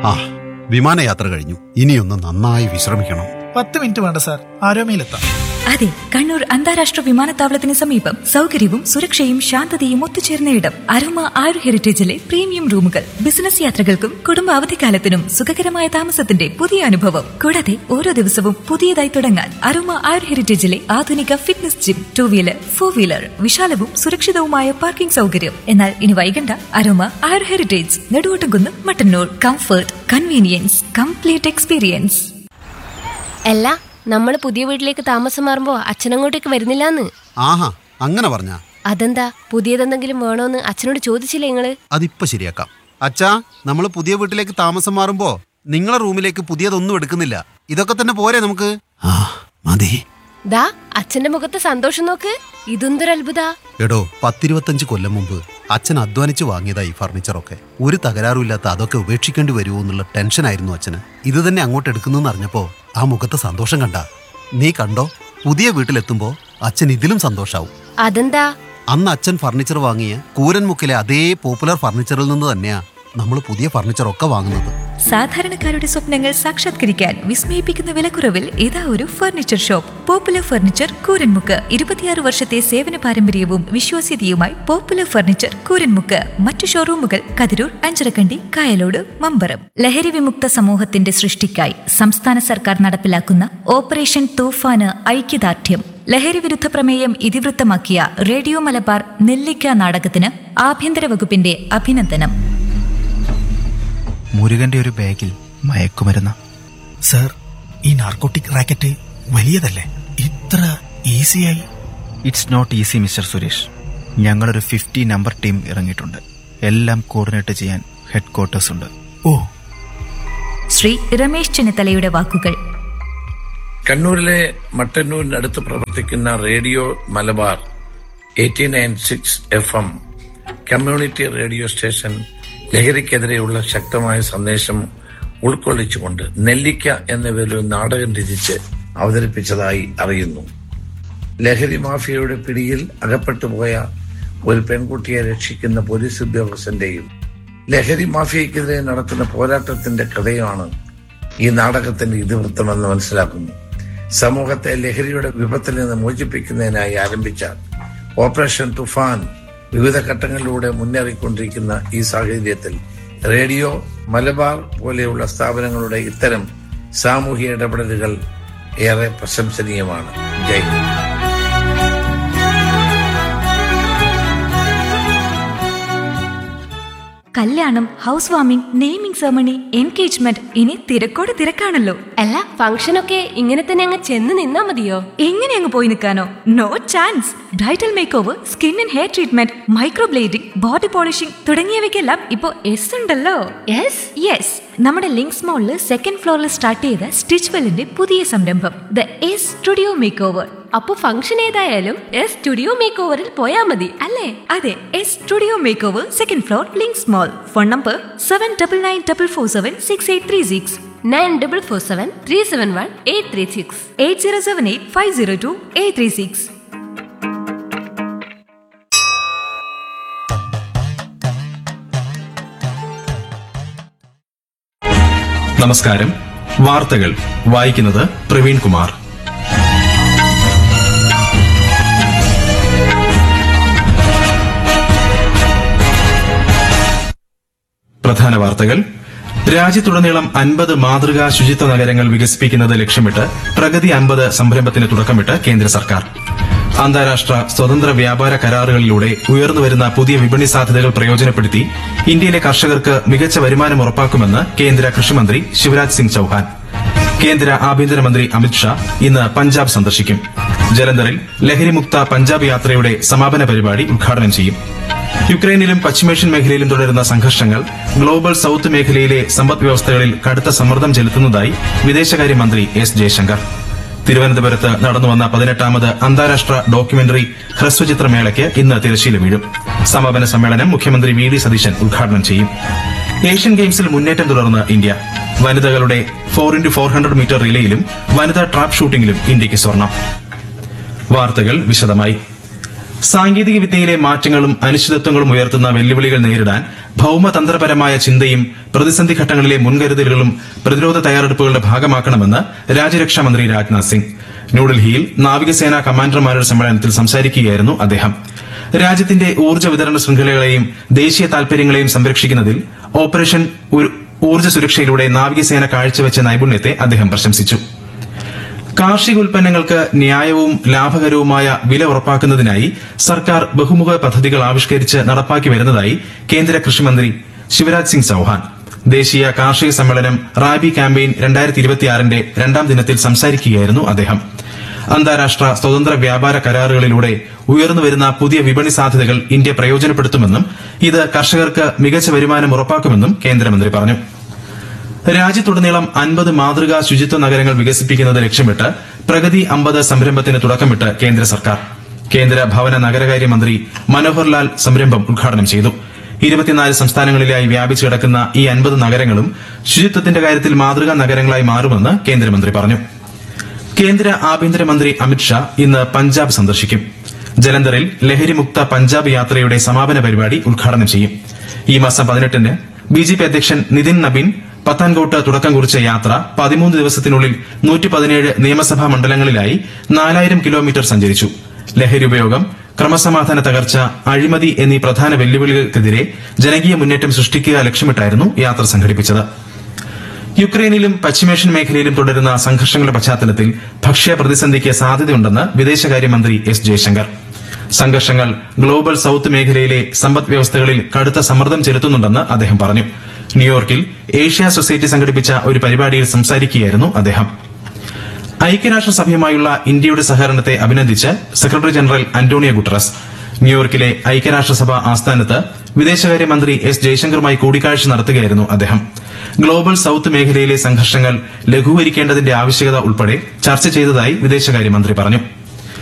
ആ വിമാനയാത്ര കഴിഞ്ഞു ഇനിയൊന്ന് നന്നായി വിശ്രമിക്കണം പത്ത് മിനിറ്റ് വേണ്ട സാർ ആരോമയിലെത്താം അതെ കണ്ണൂർ അന്താരാഷ്ട്ര വിമാനത്താവളത്തിന് സമീപം സൗകര്യവും സുരക്ഷയും ശാന്തതയും ഒത്തുചേർന്ന ഇടം അരോമ ആരു ഹെറിറ്റേജിലെ പ്രീമിയം റൂമുകൾ ബിസിനസ് യാത്രകൾക്കും കുടുംബ അവധിക്കാലത്തിനും സുഖകരമായ താമസത്തിന്റെ പുതിയ അനുഭവം കൂടാതെ ഓരോ ദിവസവും പുതിയതായി തുടങ്ങാൻ അരോമ ആരു ഹെറിറ്റേജിലെ ആധുനിക fitness gym two wheeler four wheeler വിശാലവും സുരക്ഷിതവുമായ പാർക്കിംഗ് സൗകര്യം എന്നാൽ ഇനി വൈകണ്ട അരോമ ആരു heritage Neduvottumkunnu Mattannur comfort convenience complete experience അല്ല നമ്മൾ പുതിയ വീട്ടിലേക്ക് താമസം മാറുമ്പോ അച്ഛനങ്ങോട്ടേക്ക് വരുന്നില്ലാന്ന് ആഹാ അങ്ങനെ പറഞ്ഞ അതെന്താ പുതിയതെന്തെങ്കിലും വേണോന്ന് അച്ഛനോട് ചോദിച്ചില്ലേ നിങ്ങള് അതിപ്പോ ശരിയാക്കാം അച്ഛാ നമ്മൾ പുതിയ വീട്ടിലേക്ക് താമസം മാറുമ്പോ നിങ്ങളെ റൂമിലേക്ക് പുതിയതൊന്നും എടുക്കുന്നില്ല ഇതൊക്കെ തന്നെ പോരെ നമുക്ക് ആ മതി ദാ അച്ഛന്റെ മുഖത്തെ സന്തോഷം നോക്ക് ഇതെന്തൊരു അത്ഭുത എടോ പത്തിരുപത്തഞ്ച് കൊല്ലം മുമ്പ് അച്ഛൻ അധ്വാനിച്ച് വാങ്ങിയതാ ഈ ഫർണിച്ചറൊക്കെ ഒരു തകരാറുമില്ലാത്ത അതൊക്കെ ഉപേക്ഷിക്കേണ്ടി വരുമോ എന്നുള്ള ടെൻഷനായിരുന്നു അച്ഛന് ഇത് തന്നെ അങ്ങോട്ട് എടുക്കുന്നെന്ന് അറിഞ്ഞപ്പോ ആ മുഖത്തെ സന്തോഷം കണ്ട നീ കണ്ടോ പുതിയ വീട്ടിലെത്തുമ്പോ അച്ഛൻ ഇതിലും സന്തോഷാവും അതെന്താ അന്ന് അച്ഛൻ ഫർണിച്ചർ വാങ്ങിയ കൂരൻമുക്കിലെ അതേ പോപ്പുലർ ഫർണിച്ചറിൽ നിന്ന് തന്നെയാ നമ്മൾ പുതിയ ഫർണിച്ചറൊക്കെ വാങ്ങുന്നത് സാധാരണക്കാരുടെ സ്വപ്നങ്ങൾ സാക്ഷാത്കരിക്കാൻ വിസ്മയിപ്പിക്കുന്ന വിലക്കുറവിൽ ഇതാ ഒരു furniture shop popular furniture Kooranmukku ഇരുപത്തിയാറ് വർഷത്തെ സേവന പാരമ്പര്യവും വിശ്വാസ്യതയുമായി പോപ്പുലർ ഫർണിച്ചർ കൂരൻമുക്ക് മറ്റു ഷോറൂമുകൾ കതിരൂർ അഞ്ചരക്കണ്ടി കായലോട് മമ്പറം ലഹരി വിമുക്ത സമൂഹത്തിന്റെ സൃഷ്ടിക്കായി സംസ്ഥാന സർക്കാർ നടപ്പിലാക്കുന്ന ഓപ്പറേഷൻ തൂഫാന് ഐക്യദാർഢ്യം ലഹരി വിരുദ്ധ പ്രമേയം ഇതിവൃത്തമാക്കിയ റേഡിയോ മലബാർ നെല്ലിക്ക നാടകത്തിന് ആഭ്യന്തര വകുപ്പിന്റെ അഭിനന്ദനം മുരുകന്റെ ഒരു ബാഗിൽ മയക്കുമരുന്ന് സാർ ഈ നാർക്കോട്ടിക് റാക്കറ്റ് വലിയതല്ലേ ഇത്ര ഈസിയായി it's not easy mister Suresh ഞങ്ങളൊരു ഫിഫ്റ്റി നമ്പർ ടീം ഇറങ്ങിയിട്ടുണ്ട് എല്ലാം കോർഡിനേറ്റ് ചെയ്യാൻ ഹെഡ് ക്വാർട്ടേഴ്സ് ഉണ്ട് ഓ ശ്രീ രമേശ് ചെന്നിത്തലയുടെ വാക്കുകൾ കണ്ണൂരിലെ മട്ടന്നൂരിനടുത്ത് പ്രവർത്തിക്കുന്ന radio Malabar eighty nine six F M community radio station ലഹരിക്കെതിരെയുള്ള ശക്തമായ സന്ദേശം ഉൾക്കൊള്ളിച്ചുകൊണ്ട് നെല്ലിക്ക എന്ന പേരിൽ ഒരു നാടകം രചിച്ച് അവതരിപ്പിച്ചതായി അറിയുന്നു ലഹരി മാഫിയയുടെ പിടിയിൽ അകപ്പെട്ടുപോയ ഒരു പെൺകുട്ടിയെ രക്ഷിക്കുന്ന പോലീസ് ഉദ്യോഗസ്ഥന്റെയും ലഹരി മാഫിയക്കെതിരെ നടത്തുന്ന പോരാട്ടത്തിന്റെ കഥയാണ് ഈ നാടകത്തിന്റെ ഇതിവൃത്തമെന്ന് മനസ്സിലാക്കുന്നു സമൂഹത്തെ ലഹരിയുടെ വിപത്തിൽ നിന്ന് മോചിപ്പിക്കുന്നതിനായി ആരംഭിച്ച ഓപ്പറേഷൻ തുഫാൻ വിവിധ ഘട്ടങ്ങളിലൂടെ മുന്നേറിക്കൊണ്ടിരിക്കുന്ന ഈ സാഹചര്യത്തിൽ റേഡിയോ മലബാർ പോലെയുള്ള സ്ഥാപനങ്ങളുടെ ഇത്തരം സാമൂഹിക ഇടപെടലുകൾ ഏറെ പ്രശംസനീയമാണ് ജയ് ഹിന്ദ്. കല്യാണം house warming naming ceremony engagement ഇനി തിരക്കോട് തിരക്കാണല്ലോ അല്ല ഫംഗ്ഷനൊക്കെ ഇങ്ങനെ തന്നെ അങ്ങ് ചെന്ന് നിന്നാ മതിയോ എങ്ങനെ അങ്ങ് പോയി നിൽക്കാനോ no chance bridal make over skin and hair treatment microblading body polishing തുടങ്ങിയവയ്ക്കെല്ലാം ഇപ്പോ എസ് ഉണ്ടല്ലോ യെസ് യെസ് നമ്മുടെ ലിങ്ക്സ് മോളിൽ സെക്കൻഡ് ഫ്ലോറിൽ സ്റ്റാർട്ട് ചെയ്ത സ്റ്റിച്ച് വെല്ലിന്റെ പുതിയ സംരംഭം the S studio make over അപ്പൊ ഫംഗ്ഷൻ ഏതായാലും എസ് സ്റ്റുഡിയോ മേക്ക് ഓവറിൽ പോയാ മതി അല്ലേ അതെ S studio make over second floor links mall phone number seven double nine double four seven six eight three six nine double four seven three seven one eight three six eight zero seven eight five zero two eight three six നമസ്കാരം വാർത്തകൾ വായിക്കുന്നത് പ്രവീൺ കുമാർ പ്രധാന വാർത്തകൾ രാജ്യത്തുടനീളം അൻപത് മാതൃകാ ശുചിത്വ നഗരങ്ങൾ വികസിപ്പിക്കുന്നത് ലക്ഷ്യമിട്ട് പ്രഗതി അൻപത് സംരംഭത്തിന് തുടക്കമിട്ട് കേന്ദ്ര സർക്കാർ അന്താരാഷ്ട്ര സ്വതന്ത്ര വ്യാപാര കരാറുകളിലൂടെ ഉയർന്നുവരുന്ന പുതിയ വിപണി സാധ്യതകൾ പ്രയോജനപ്പെടുത്തി ഇന്ത്യയിലെ കർഷകർക്ക് മികച്ച വരുമാനം ഉറപ്പാക്കുമെന്ന് കേന്ദ്ര കൃഷിമന്ത്രി ശിവരാജ് സിംഗ് ചൌഹാൻ കേന്ദ്ര ആഭ്യന്തരമന്ത്രി അമിത്ഷാ ഇന്ന് പഞ്ചാബ് സന്ദർശിക്കും ജലന്ധറിൽ ലഹരിമുക്ത പഞ്ചാബ് യാത്രയുടെ സമാപന പരിപാടി ഉദ്ഘാടനം ചെയ്യും യുക്രൈനിലും പശ്ചിമേഷ്യൻ മേഖലയിലും തുടരുന്ന സംഘർഷങ്ങൾ ഗ്ലോബൽ സൌത്ത് മേഖലയിലെ സമ്പദ് വ്യവസ്ഥകളിൽ കടുത്ത സമ്മർദ്ദം ചെലുത്തുന്നതായി വിദേശകാര്യമന്ത്രി എസ് ജയശങ്കർ തിരുവനന്തപുരത്ത് നടന്നുവന്ന പതിനെട്ടാമത് അന്താരാഷ്ട്ര ഡോക്യുമെന്ററി ഹ്രസ്വചിത്രമേളയ്ക്ക് ഇന്ന് തിരശ്ശീല വീഴും സമാപന സമ്മേളനം മുഖ്യമന്ത്രി വി ഡി സതീശൻ ഉദ്ഘാടനം ചെയ്യും ഏഷ്യൻ ഗെയിംസിൽ മുന്നേറ്റം തുടർന്ന് ഇന്ത്യ വനിതകളുടെ four into four hundred metre റിലേയിലും വനിതാ ട്രാപ്പ് ഷൂട്ടിംഗിലും ഇന്ത്യയ്ക്ക് സ്വർണം വാർത്തകൾ വിശദമായി സാങ്കേതിക വിദ്യയിലെ മാറ്റങ്ങളും അനിശ്ചിതത്വങ്ങളും ഉയർത്തുന്ന വെല്ലുവിളികൾ നേരിടാൻ ഭൌമതന്ത്രപരമായ ചിന്തയും പ്രതിസന്ധി ഘട്ടങ്ങളിലെ മുൻകരുതലുകളും പ്രതിരോധ തയ്യാറെടുപ്പുകളുടെ ഭാഗമാക്കണമെന്ന് രാജ്യരക്ഷാമന്ത്രി രാജ്നാഥ് സിംഗ് ന്യൂഡൽഹിയിൽ നാവികസേനാ കമാൻഡർമാരുടെ സമ്മേളനത്തിൽ സംസാരിക്കുകയായിരുന്നു അദ്ദേഹം രാജ്യത്തിന്റെ ഊർജ്ജ വിതരണ ശൃംഖലകളെയും ദേശീയ താൽപര്യങ്ങളെയും സംരക്ഷിക്കുന്നതിൽ ഓപ്പറേഷൻ ഉ- ഊർജ്ജ സുരക്ഷയിലൂടെ നാവികസേന കാഴ്ചവെച്ച നൈപുണ്യത്തെ അദ്ദേഹം പ്രശംസിച്ചു കാർഷിക ഉൽപ്പന്നങ്ങൾക്ക് ന്യായവും ലാഭകരവുമായ വില ഉറപ്പാക്കുന്നതിനായി സർക്കാർ ബഹുമുഖ പദ്ധതികൾ ആവിഷ്കരിച്ച് നടപ്പാക്കി വരുന്നതായി കേന്ദ്ര കൃഷിമന്ത്രി ശിവരാജ് സിംഗ് ചൌഹാൻ ദേശീയ കാർഷിക സമ്മേളനം റാബി ക്യാമ്പയിൻ രണ്ടായിരത്തി ഇരുപത്തിയാറിന്റെ രണ്ടാം ദിനത്തിൽ സംസാരിക്കുകയായിരുന്നു അദ്ദേഹം അന്താരാഷ്ട്ര സ്വതന്ത്ര വ്യാപാര കരാറുകളിലൂടെ ഉയർന്നുവരുന്ന പുതിയ വിപണി സാധ്യതകൾ ഇന്ത്യ പ്രയോജനപ്പെടുത്തുമെന്നും ഇത് കർഷകർക്ക് മികച്ച വരുമാനം ഉറപ്പാക്കുമെന്നും കേന്ദ്രമന്ത്രി പറഞ്ഞു രാജ്യത്തുടനീളം അൻപത് മാതൃകാ ശുചിത്വ നഗരങ്ങൾ വികസിപ്പിക്കുന്നത് ലക്ഷ്യമിട്ട് പ്രഗതി അമ്പത് സംരംഭത്തിന് തുടക്കമിട്ട് കേന്ദ്ര സർക്കാർ കേന്ദ്ര ഭവന നഗരകാര്യ മന്ത്രി മനോഹർ ലാൽ സംരംഭം ഉദ്ഘാടനം ചെയ്തു ഇരുപത്തിനാല് സംസ്ഥാനങ്ങളിലായി വ്യാപിച്ചു കിടക്കുന്ന ഈ അൻപത് നഗരങ്ങളും ശുചിത്വത്തിന്റെ കാര്യത്തിൽ മാതൃകാ നഗരങ്ങളായി മാറുമെന്ന് കേന്ദ്രമന്ത്രി പറഞ്ഞു കേന്ദ്ര ആഭ്യന്തരമന്ത്രി അമിത്ഷാ ഇന്ന് പഞ്ചാബ് സന്ദർശിക്കും ജലന്ധറിൽ ലഹരിമുക്ത പഞ്ചാബ് യാത്രയുടെ സമാപന പരിപാടി ഉദ്ഘാടനം ചെയ്യും ഈ മാസം പതിനെട്ടിന് ബി ജെ പി അധ്യക്ഷൻ നിതിൻ നബീൻ പത്താൻകോട്ട് തുടക്കം കുറിച്ച യാത്ര പതിമൂന്ന് ദിവസത്തിനുള്ളിൽ നൂറ്റി പതിനേഴ് നിയമസഭാ മണ്ഡലങ്ങളിലായി നാലായിരം കിലോമീറ്റർ സഞ്ചരിച്ചു ലഹരി ഉപയോഗം ക്രമസമാധാന തകർച്ച അഴിമതി എന്നീ പ്രധാന വെല്ലുവിളികൾക്കെതിരെ ജനകീയ മുന്നേറ്റം സൃഷ്ടിക്കുക ലക്ഷ്യമിട്ടായിരുന്നു യാത്ര സംഘടിപ്പിച്ചത് യുക്രൈനിലും പശ്ചിമേഷ്യൻ മേഖലയിലും തുടരുന്ന സംഘർഷങ്ങളുടെ പശ്ചാത്തലത്തിൽ ഭക്ഷ്യ പ്രതിസന്ധിക്ക് സാധ്യതയുണ്ടെന്ന് വിദേശകാര്യമന്ത്രി എസ് ജയശങ്കർ സംഘർഷങ്ങൾ ഗ്ലോബൽ സൌത്ത് മേഖലയിലെ സമ്പദ് വ്യവസ്ഥകളിൽ കടുത്ത സമ്മർദ്ദം ചെലുത്തുന്നുണ്ടെന്ന് അദ്ദേഹം പറഞ്ഞു ന്യൂയോർക്കിൽ ഏഷ്യ സൊസൈറ്റി സംഘടിപ്പിച്ച ഒരു പരിപാടിയിൽ സംസാരിക്കുകയായിരുന്നു അദ്ദേഹം ഐക്യരാഷ്ട്രസഭയുമായുള്ള ഇന്ത്യയുടെ സഹകരണത്തെ അഭിനന്ദിച്ച് സെക്രട്ടറി ജനറൽ അന്റോണിയോ ഗുട്ടറസ് ന്യൂയോർക്കിലെ ഐക്യരാഷ്ട്രസഭ ആസ്ഥാനത്ത് വിദേശകാര്യമന്ത്രി എസ് ജയശങ്കറുമായി കൂടിക്കാഴ്ച നടത്തുകയായിരുന്നു അദ്ദേഹം ഗ്ലോബൽ സൌത്ത് മേഖലയിലെ സംഘർഷങ്ങൾ ലഘൂകരിക്കേണ്ടതിന്റെ ആവശ്യകത ഉൾപ്പെടെ ചർച്ച ചെയ്തതായി വിദേശകാര്യമന്ത്രി പറഞ്ഞു